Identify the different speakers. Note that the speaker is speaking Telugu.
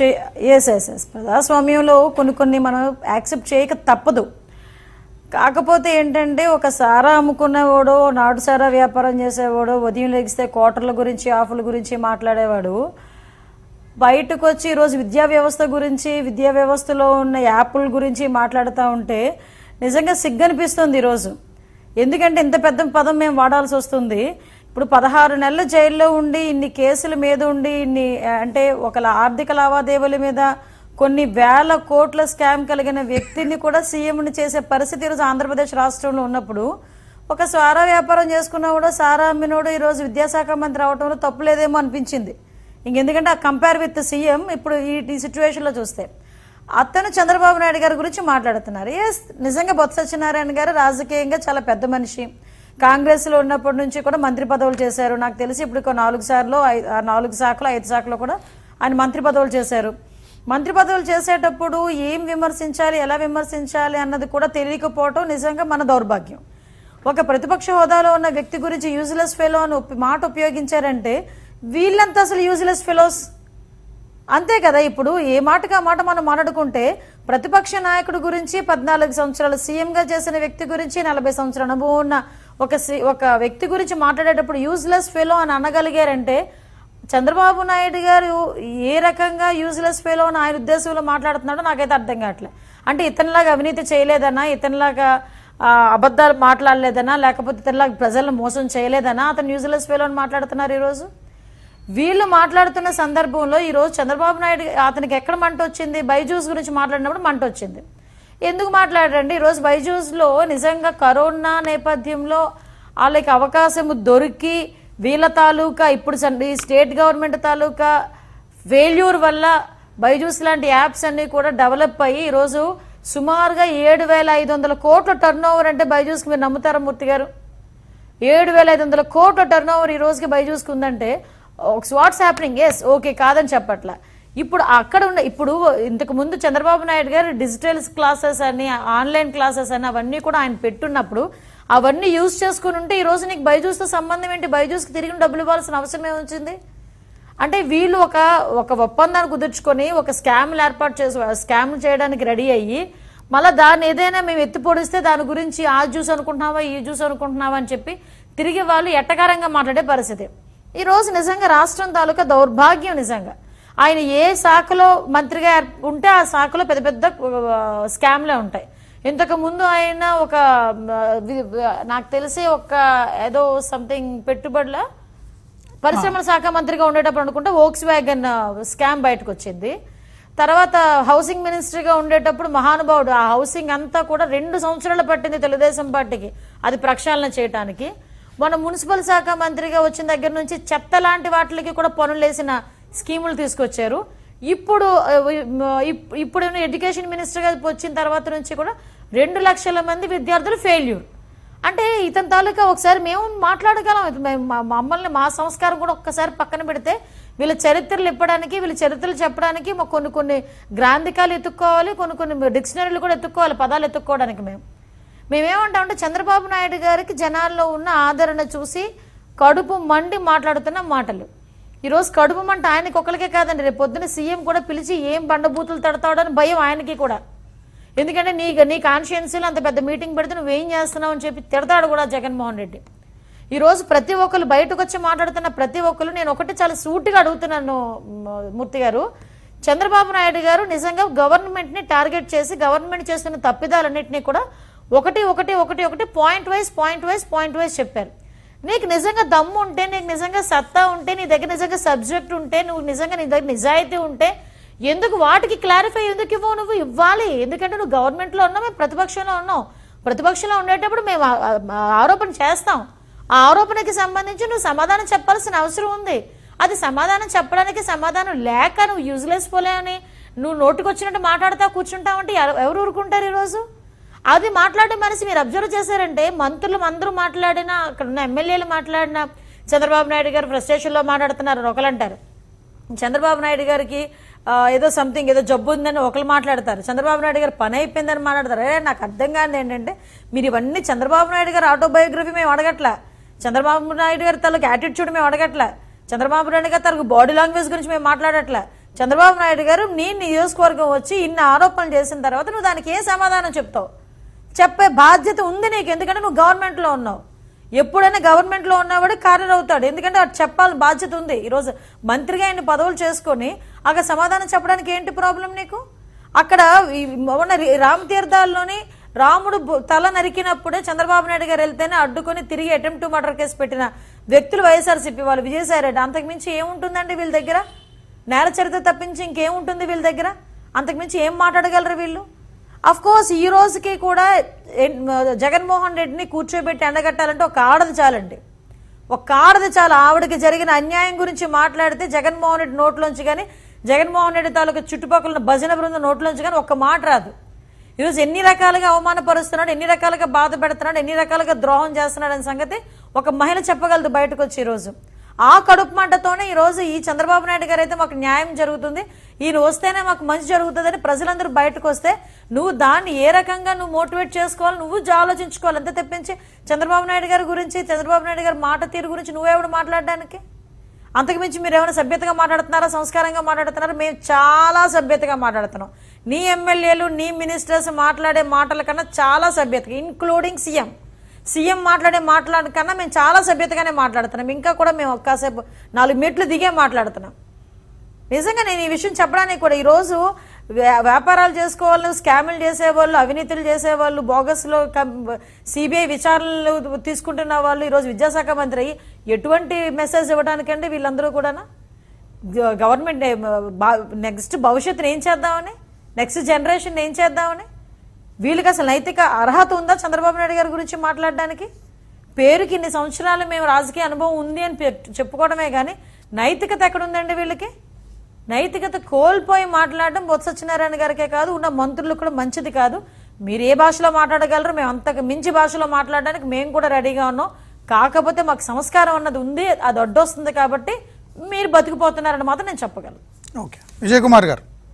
Speaker 1: చే ఎస్ ఎస్ ఎస్ ప్రజాస్వామ్యంలో కొన్ని కొన్ని మనం యాక్సెప్ట్ చేయక తప్పదు కాకపోతే ఏంటంటే ఒక సారా అమ్ముకునేవాడు నాటు సారా వ్యాపారం చేసేవాడు ఉదయం లెగిస్తే క్వార్టర్ల గురించి ఆఫుల గురించి మాట్లాడేవాడు బయటకు వచ్చి ఈరోజు విద్యా వ్యవస్థ గురించి విద్యా వ్యవస్థలో ఉన్న యాప్ల గురించి మాట్లాడుతూ ఉంటే నిజంగా సిగ్గనిపిస్తుంది ఈరోజు ఎందుకంటే ఇంత పెద్ద పదం మేము వాడాల్సి వస్తుంది ఇప్పుడు పదహారు నెలలు జైల్లో ఉండి ఇన్ని కేసుల మీద ఉండి ఇన్ని ఆ, అంటే ఒక లా- ఆర్థిక లావాదేవీల మీద కొన్ని వేల కోట్ల స్కామ్ కలిగిన వ్యక్తిని కూడా సీఎంని చేసే పరిస్థితి ఈరోజు ఆంధ్రప్రదేశ్ రాష్ట్రంలో ఉన్నప్పుడు ఒక సారా వ్యాపారం చేసుకున్నవాడు సారా అమ్మినోడు ఈరోజు విద్యాశాఖ మంత్రి అవటంలో తప్పులేదేమో అనిపించింది ఇంకెందుకంటే ఆ కంపేర్ విత్ సీఎం ఇప్పుడు ఈ ఈ సిచ్యువేషన్లో చూస్తే అతను చంద్రబాబు నాయుడు గారి గురించి మాట్లాడుతున్నారు ఎస్ నిజంగా బొత్స సత్యనారాయణ గారు రాజకీయంగా చాలా పెద్ద మనిషి కాంగ్రెస్లో ఉన్నప్పటి నుంచి కూడా మంత్రి పదవులు చేశారు నాకు తెలిసి ఇప్పుడు ఒక నాలుగు సార్లు ఐ- ఆ నాలుగు శాఖలు ఐదు శాఖలు కూడా ఆయన మంత్రి పదవులు చేశారు మంత్రి పదవులు చేసేటప్పుడు ఏం విమర్శించాలి ఎలా విమర్శించాలి అన్నది కూడా తెలియకపోవటం నిజంగా మన దౌర్భాగ్యం ఒక ప్రతిపక్ష హోదాలో ఉన్న వ్యక్తి గురించి యూజ్లెస్ ఫెలో అని ఉప- మాట ఉపయోగించారంటే వీళ్ళంతా అసలు యూజ్లెస్ ఫెలోస్ అంతే కదా ఇప్పుడు ఏ మాటగా మాట మనం మాట్లాడుకుంటే ప్రతిపక్ష నాయకుడి గురించి పద్నాలుగు సంవత్సరాలు సీఎంగా చేసిన వ్యక్తి గురించి నలభై సంవత్సరాల అనుభవం ఉన్న ఒక సి- ఒక వ్యక్తి గురించి మాట్లాడేటప్పుడు యూజ్లెస్ ఫెలో అని అనగలిగారంటే చంద్రబాబు నాయుడు గారు ఏ రకంగా యూజ్లెస్ ఫెలో అని ఆయన ఉద్దేశంలో మాట్లాడుతున్నాడో నాకైతే అర్థం కావట్లేదు అంటే ఇతనిలాగా అవినీతి చేయలేదనా ఇతనిలాగా ఆ, అబద్ధాలు మాట్లాడలేదనా లేకపోతే ఇతనిలాగా ప్రజలను మోసం చేయలేదనా అతను యూజ్లెస్ ఫెలో అని మాట్లాడుతున్నారు ఈరోజు వీళ్ళు మాట్లాడుతున్న సందర్భంలో ఈరోజు చంద్రబాబు నాయుడు అతనికి ఎక్కడ మంట వచ్చింది బైజూస్ గురించి మాట్లాడినప్పుడు మంట వచ్చింది ఎందుకు మాట్లాడారండి ఈరోజు బైజూస్లో నిజంగా కరోనా నేపథ్యంలో వాళ్ళకి అవకాశం దొరికి వీళ్ళ తాలూకా ఇప్పుడు సన్- ఈ స్టేట్ గవర్నమెంట్ తాలూకా ఫెయిల్యూర్ వల్ల బైజూస్ లాంటి యాప్స్ అన్ని కూడా డెవలప్ అయ్యి ఈరోజు సుమారుగా ఏడు వేల ఐదు వందల కోట్ల టర్న్ ఓవర్ అంటే బైజూస్కి మీరు నమ్ముతారా మూర్తి గారు ఏడు వేల ఐదు వందల కోట్ల టర్న్ ఓవర్ ఈ రోజుకి బైజూస్కి ఉందంటే వాట్స్ హ్యాపెనింగ్ ఎస్ ఓకే కాదని చెప్పట్ల ఇప్పుడు అక్కడ ఉన్న ఇప్పుడు ఇంతకు ముందు చంద్రబాబు నాయుడు గారు డిజిటల్ క్లాసెస్ అని ఆన్లైన్ క్లాసెస్ అని అవన్నీ కూడా ఆయన పెట్టున్నప్పుడు అవన్నీ యూజ్ చేసుకుని ఉంటే ఈ రోజు నీకు బైజూస్తో సంబంధం ఏంటి బైజూస్కి తిరిగి డబ్బులు ఇవ్వాల్సిన అవసరం ఏమొచ్చింది అంటే వీళ్ళు ఒక ఒక ఒప్పందాన్ని కుదుర్చుకొని ఒక స్కామ్లు ఏర్పాటు చేసి స్కామ్ చేయడానికి రెడీ అయ్యి మళ్ళీ దాన్ని ఏదైనా మేము ఎత్తి పొడిస్తే దాని గురించి ఆ జ్యూస్ అనుకుంటున్నావా ఈ జ్యూస్ అనుకుంటున్నావా అని చెప్పి తిరిగి వాళ్ళు ఎట్టకారంగా మాట్లాడే పరిస్థితి ఈ రోజు నిజంగా రాష్ట్రం తాలూకా దౌర్భాగ్యం నిజంగా ఆయన ఏ శాఖలో మంత్రిగా ఏర్- ఉంటే ఆ శాఖలో పెద్ద పెద్ద ఆ, స్కామ్లే ఉంటాయి ఇంతకు ముందు ఆయన ఒక ఆ, వి- నాకు తెలిసి ఒక ఏదో సంథింగ్ పెట్టుబడుల పరిశ్రమల శాఖ మంత్రిగా ఉండేటప్పుడు అనుకుంటే వోక్స్ వ్యాగన్ స్కామ్ బయటకు వచ్చింది తర్వాత హౌసింగ్ మినిస్టర్గా ఉండేటప్పుడు మహానుభావుడు ఆ హౌసింగ్ అంతా కూడా రెండు సంవత్సరాలు పట్టింది తెలుగుదేశం పార్టీకి అది ప్రక్షాళన చేయటానికి మన మున్సిపల్ శాఖ మంత్రిగా వచ్చిన దగ్గర నుంచి చెత్త లాంటి వాటికి కూడా పనులు వేసిన స్కీములు తీసుకొచ్చారు ఇప్పుడు ఆ, ఇప్- ఇప్పుడు ఎడ్యుకేషన్ మినిస్టర్గా వచ్చిన తర్వాత నుంచి కూడా రెండు లక్షల మంది విద్యార్థులు ఫెయిల్యూర్ అంటే ఇతని తాలూకా ఒకసారి మేము మాట్లాడగలం ఇది మేము- మా- మమ్మల్ని మా సంస్కారం కూడా ఒక్కసారి పక్కన పెడితే వీళ్ళ చరిత్రలు ఇప్పడానికి వీళ్ళ చరిత్రలు చెప్పడానికి మాకు కొన్ని కొన్ని గ్రాంధికాలు ఎత్తుక్కోవాలి కొన్ని కొన్ని డిక్షనరీలు కూడా ఎత్తుక్కోవాలి పదాలు ఎత్తుక్కోవడానికి మేము మేమేమంటామంటే చంద్రబాబు నాయుడు గారికి జనాల్లో ఉన్న ఆదరణ చూసి కడుపు మండి మాట్లాడుతున్న మాటలు ఈరోజు కడుపు మంట ఆయనకి ఒకరికే కాదండి రేపు పొద్దున సీఎం కూడా పిలిచి ఏం బండబూతులు తడతాడని భయం ఆయనకి కూడా ఎందుకంటే నీ నీ కాన్షియన్స్లో అంత పెద్ద మీటింగ్ పెడితే నువ్వేం చేస్తున్నావు అని చెప్పి తిడతాడు కూడా జగన్మోహన్ రెడ్డి ఈ రోజు ప్రతి ఒక్కరు బయటకు వచ్చి మాట్లాడుతున్న ప్రతి ఒక్కరు నేను ఒకటి చాలా సూటిగా అడుగుతున్నాను మ- మూర్తి గారు చంద్రబాబు నాయుడు గారు నిజంగా గవర్నమెంట్ ని టార్గెట్ చేసి గవర్నమెంట్ చేస్తున్న తప్పిదాలన్నింటినీ కూడా ఒకటి ఒకటి ఒకటి ఒకటి point wise point wise point wise చెప్పారు నీకు నిజంగా దమ్ము ఉంటే నీకు నిజంగా సత్తా ఉంటే నీ దగ్గర నిజంగా సబ్జెక్ట్ ఉంటే నువ్వు నిజంగా నీ దగ్గర నిజాయితీ ఉంటే ఎందుకు వాటికి క్లారిఫై ఎందుకు ఇవ్వవు నువ్వు ఇవ్వాలి ఎందుకంటే నువ్వు గవర్నమెంట్లో ఉన్నావు మేము ప్రతిపక్షంలో ఉన్నావు ప్రతిపక్షంలో ఉండేటప్పుడు మేము ఆ- ఆ- ఆరోపణ చేస్తాం ఆ ఆరోపణకి సంబంధించి నువ్వు సమాధానం చెప్పాల్సిన అవసరం ఉంది అది సమాధానం చెప్పడానికి సమాధానం లేక నువ్వు యూజ్లెస్ పోలే అని నువ్వు నోటికొచ్చినట్టు మాట్లాడుతా కూర్చుంటావంటే ఎవ- ఎవరు ఊరుకుంటారు ఈరోజు అది మాట్లాడే మనిషి మీరు అబ్జర్వ్ చేశారంటే మంత్రులు అందరూ మాట్లాడినా అక్కడ ఉన్న ఎమ్మెల్యేలు మాట్లాడినా చంద్రబాబు నాయుడు గారు ఫ్రస్ట్రేషన్లో మాట్లాడుతున్నారు అని ఒకరు అంటారు చంద్రబాబు నాయుడు గారికి ఆ, ఏదో సంథింగ్ ఏదో జబ్బు ఉందని ఒకరు మాట్లాడతారు చంద్రబాబు నాయుడు గారు పని అయిపోయిందని మాట్లాడతారు అరే నాకు అర్థం కాదు ఏంటంటే మీరు ఇవన్నీ చంద్రబాబు నాయుడు గారు ఆటోబయోగ్రఫీ మేము అడగట్లా చంద్రబాబు నాయుడు గారి తలకు యాటిట్యూడ్ మేము అడగట్లా చంద్రబాబు నాయుడు గారి తలకు బాడీ లాంగ్వేజ్ గురించి మేము మాట్లాడట్లా చంద్రబాబు నాయుడు గారు నీ నియోజకవర్గం వచ్చి ఇన్ని ఆరోపణలు చేసిన తర్వాత నువ్వు దానికి ఏ సమాధానం చెప్తావు చెప్పే బాధ్యత ఉంది నీకు ఎందుకంటే నువ్వు గవర్నమెంట్లో ఉన్నావు ఎప్పుడైనా గవర్నమెంట్లో ఉన్నవాడు కార్యర్ అవుతాడు ఎందుకంటే అటు చెప్పాలని బాధ్యత ఉంది ఈరోజు మంత్రిగా ఆయన పదవులు చేసుకొని అక్కడ సమాధానం చెప్పడానికి ఏంటి ప్రాబ్లం నీకు అక్కడ ఈ మొన్న రి- రామ తీర్థాల్లోని రాముడు బు- తల నరికినప్పుడే చంద్రబాబు నాయుడు గారు వెళ్తేనే అడ్డుకొని తిరిగి అటెంప్ట్ మర్డర్ కేసు పెట్టిన వ్యక్తులు వైఎస్ఆర్సీపీ వాళ్ళు విజయసాయి రెడ్డి అంతకుమించి ఏముంటుందండి వీళ్ళ దగ్గర నేర చరిత్ర తప్పించి ఇంకేముంటుంది వీళ్ళ దగ్గర అంతకుమించి ఏం మాట్లాడగలరు వీళ్ళు అఫ్ కోర్స్ ఈ రోజుకి కూడా ఎన్- జగన్మోహన్ రెడ్డిని కూర్చోబెట్టి ఎండగట్టాలంటే ఒక ఆడది చాలండి ఒక ఆడది చాలు ఆవిడకి జరిగిన అన్యాయం గురించి మాట్లాడితే జగన్మోహన్ రెడ్డి నోట్లోంచి కానీ జగన్మోహన్ రెడ్డి తాలూకా చుట్టుపక్కల ఉన్న భజన బృందం నోట్లోంచి కానీ ఒక్క మాట రాదు ఈరోజు ఎన్ని రకాలుగా అవమానపరుస్తున్నాడు ఎన్ని రకాలుగా బాధ పెడుతున్నాడు ఎన్ని రకాలుగా ద్రోహం చేస్తున్నాడు అనే సంగతి ఒక మహిళ చెప్పగలదు బయటకు వచ్చి ఈరోజు ఆ కడుపు మంటతోనే ఈరోజు ఈ చంద్రబాబు నాయుడు గారు అయితే మాకు న్యాయం జరుగుతుంది ఈయన వస్తేనే మాకు మంచి జరుగుతుందని ప్రజలందరూ బయటకు వస్తే నువ్వు దాన్ని ఏ రకంగా నువ్వు మోటివేట్ చేసుకోవాలి నువ్వు జా- ఆలోచించుకోవాలి అంతే తెప్పించి చంద్రబాబు నాయుడు గారి గురించి చంద్రబాబు నాయుడు గారి మాట తీరు గురించి నువ్వెవడు మాట్లాడడానికి అంతకుమించి మీరు ఏమైనా సభ్యతగా మాట్లాడుతున్నారా సంస్కారంగా మాట్లాడుతున్నారా మేము చాలా సభ్యతగా మాట్లాడుతున్నాం నీ ఎమ్మెల్యేలు నీ మినిస్టర్స్ మాట్లాడే మాటల కన్నా చాలా సభ్యతగా ఇన్క్లూడింగ్ సీఎం సీఎం మాట్లాడే మాట్లాడే కన్నా మేము చాలా సభ్యతగానే మాట్లాడుతున్నాం ఇంకా కూడా మేము ఒక్కసేపు నాలుగు మెట్లు దిగే మాట్లాడుతున్నాం నిజంగా నేను ఈ విషయం చెప్పడానికి కూడా ఈరోజు వ్యా- వ్యాపారాలు చేసుకోవాళ్ళు స్కాములు చేసేవాళ్ళు అవినీతులు చేసేవాళ్ళు బోగస్లో సిబిఐ విచారణలు తీసుకుంటున్న వాళ్ళు ఈరోజు విద్యాశాఖ మంత్రి అయ్యి ఎటువంటి మెసేజ్ ఇవ్వడానికండి వీళ్ళందరూ కూడా గవర్నమెంట్ నెక్స్ట్ భవిష్యత్తుని ఏం చేద్దామని నెక్స్ట్ జనరేషన్ ఏం చేద్దామని వీళ్ళకి అసలు నైతిక అర్హత ఉందా చంద్రబాబు నాయుడు గారి గురించి మాట్లాడడానికి పేరుకి ఇన్ని సంవత్సరాలు మేము రాజకీయ అనుభవం ఉంది అని పె- చెప్పుకోవడమే కానీ నైతికత ఎక్కడుందండి వీళ్ళకి నైతికత కోల్పోయి మాట్లాడడం బొత్స సత్యనారాయణ గారికే కాదు ఉన్న మంత్రులకు కూడా మంచిది కాదు మీరు ఏ భాషలో మాట్లాడగలరు మేము అంతకు మించి భాషలో మాట్లాడడానికి మేము కూడా రెడీగా ఉన్నాం కాకపోతే మాకు సంస్కారం అన్నది ఉంది అది అడ్డొస్తుంది కాబట్టి మీరు బతికిపోతున్నారని మాత్రం నేను చెప్పగలను
Speaker 2: ఓకే విజయ్ కుమార్ గారు